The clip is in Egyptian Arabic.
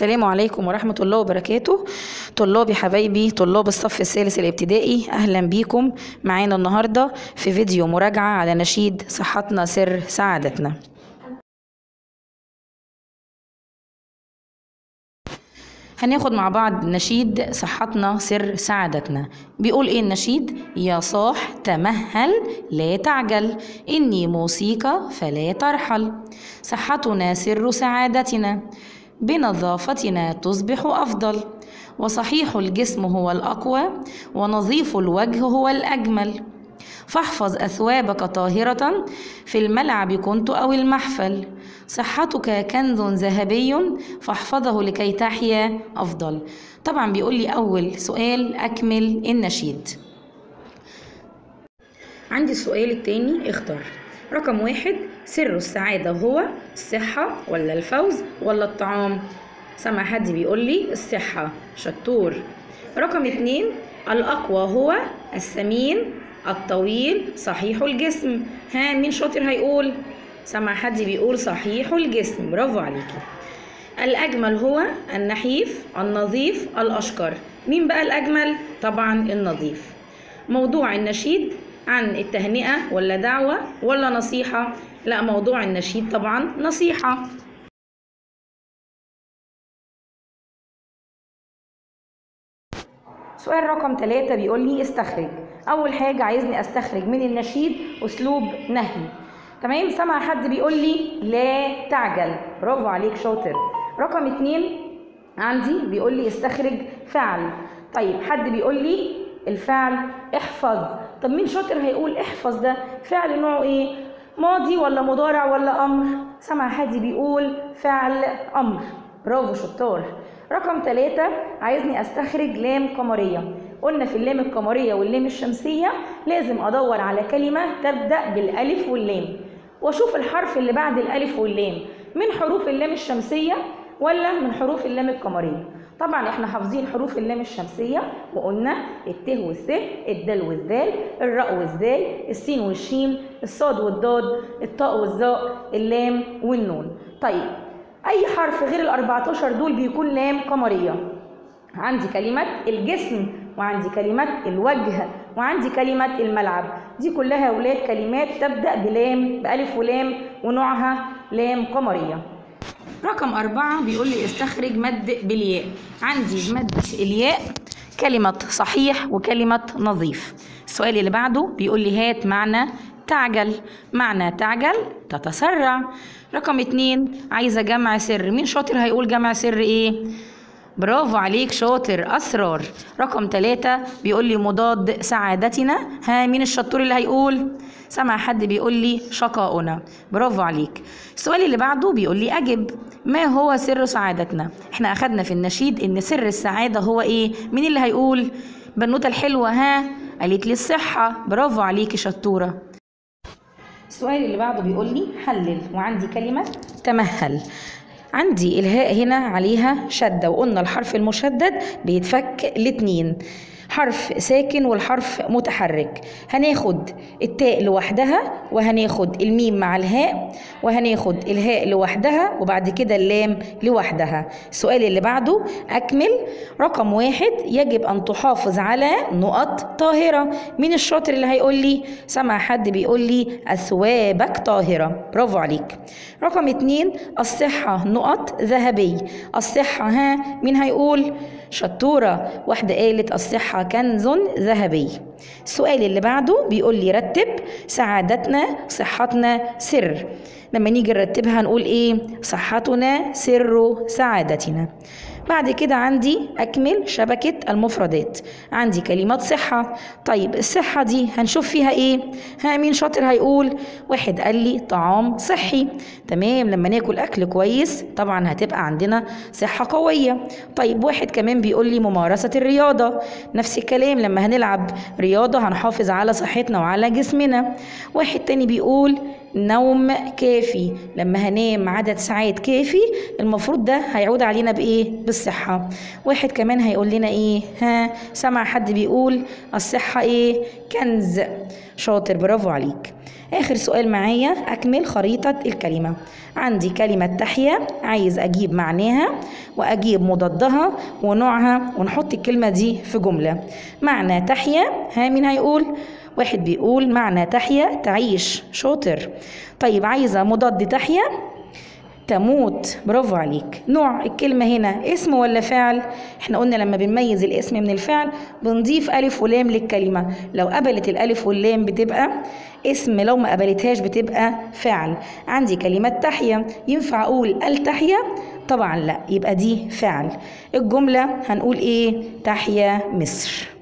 السلام عليكم ورحمة الله وبركاته طلابي حبايبي طلاب الصف الثالث الابتدائي أهلا بيكم معانا النهاردة في فيديو مراجعة على نشيد صحتنا سر سعادتنا هناخد مع بعض نشيد صحتنا سر سعادتنا بيقول ايه النشيد يا صاح تمهل لا تعجل اني موسيقى فلا ترحل صحتنا سر سعادتنا بنظافتنا تصبح افضل وصحيح الجسم هو الاقوى ونظيف الوجه هو الاجمل فاحفظ اثوابك طاهره في الملعب كنت او المحفل صحتك كنز ذهبي فاحفظه لكي تحيا افضل طبعا بيقول لي اول سؤال اكمل النشيد عندي السؤال التاني اختار رقم واحد سر السعادة هو الصحة ولا الفوز ولا الطعام سمع حد بيقول لي الصحة شطور رقم اتنين الأقوى هو السمين الطويل صحيح الجسم ها مين شاطر هيقول سمع حد بيقول صحيح الجسم برافو عليكي الأجمل هو النحيف النظيف الأشقر مين بقى الأجمل طبعا النظيف موضوع النشيد عن التهنئة ولا دعوة ولا نصيحة لا موضوع النشيد طبعا نصيحة سؤال رقم ثلاثة بيقول لي استخرج أول حاجة عايزني أستخرج من النشيد أسلوب نهي تمام سمع حد بيقول لي لا تعجل برافو عليك شاطر رقم اتنين عندي بيقول لي استخرج فعل طيب حد بيقول لي الفعل احفظ طب مين شاطر هيقول احفظ ده فعل نوعه ايه ماضي ولا مضارع ولا امر سمع حد بيقول فعل امر برافو شطار رقم ثلاثة عايزني استخرج لام قمرية قلنا في اللام القمرية واللام الشمسية لازم ادور على كلمة تبدأ بالالف واللام واشوف الحرف اللي بعد الالف واللام من حروف اللام الشمسية ولا من حروف اللام القمرية طبعا احنا حافظين حروف اللام الشمسية وقلنا الت والث الدال والذال الراء والزاي السين والشين الصاد والضاد الطاء والظاء اللام والنون طيب اي حرف غير ال 14 دول بيكون لام قمرية عندي كلمة الجسم وعندي كلمة الوجه وعندي كلمة الملعب دي كلها أولاد كلمات تبدأ بلام بألف ولام ونوعها لام قمرية رقم أربعة بيقول لي استخرج مد بالياء عندي مد الياء كلمة صحيح وكلمة نظيف السؤال اللي بعده بيقول لي هات معنى تعجل معنى تعجل تتسرع رقم اتنين عايزة جمع سر مين شاطر هيقول جمع سر ايه برافو عليك شاطر أسرار رقم ثلاثة بيقول لي مضاد سعادتنا ها مين الشطور اللي هيقول سمع حد بيقول لي شقاؤنا برافو عليك السؤال اللي بعده بيقول لي أجب ما هو سر سعادتنا احنا أخدنا في النشيد إن سر السعادة هو إيه مين اللي هيقول بنوتة الحلوة ها قالت لي الصحة برافو عليكي شطورة السؤال اللي بعده بيقول لي حلل وعندي كلمة تمهل عندي الهاء هنا عليها شدة وقلنا الحرف المشدد بيتفك لاتنين حرف ساكن والحرف متحرك هناخد التاء لوحدها وهناخد الميم مع الهاء وهناخد الهاء لوحدها وبعد كده اللام لوحدها السؤال اللي بعده أكمل رقم واحد يجب أن تحافظ على نقط طاهرة مين الشاطر اللي هيقول لي سمع حد بيقول لي أثوابك طاهرة برافو عليك رقم اتنين الصحة نقط ذهبي الصحة ها مين هيقول شطورة واحدة قالت الصحة كنز ذهبي السؤال اللي بعده بيقول لي رتب سعادتنا صحتنا سر لما نيجي نرتبها نقول ايه صحتنا سر سعادتنا بعد كده عندي أكمل شبكة المفردات عندي كلمات صحة طيب الصحة دي هنشوف فيها إيه ها مين شاطر هيقول واحد قال لي طعام صحي تمام لما ناكل أكل كويس طبعا هتبقى عندنا صحة قوية طيب واحد كمان بيقول لي ممارسة الرياضة نفس الكلام لما هنلعب رياضة هنحافظ على صحتنا وعلى جسمنا واحد تاني بيقول نوم كافي لما هنام عدد ساعات كافي المفروض ده هيعود علينا بايه بالصحه واحد كمان هيقول لنا ايه ها سمع حد بيقول الصحه ايه كنز شاطر برافو عليك آخر سؤال معايا أكمل خريطة الكلمة عندي كلمة تحيا عايز أجيب معناها وأجيب مضادها ونوعها ونحط الكلمة دي في جملة معنى تحيا ها مين هيقول واحد بيقول معنى تحيا تعيش شاطر طيب عايزة مضاد تحيا تموت برافو عليك نوع الكلمة هنا اسم ولا فعل احنا قلنا لما بنميز الاسم من الفعل بنضيف ألف ولام للكلمة لو قبلت الألف واللام بتبقى اسم لو ما قبلتهاش بتبقى فعل عندي كلمة تحيا ينفع أقول التحيا طبعا لا يبقى دي فعل الجملة هنقول ايه تحيا مصر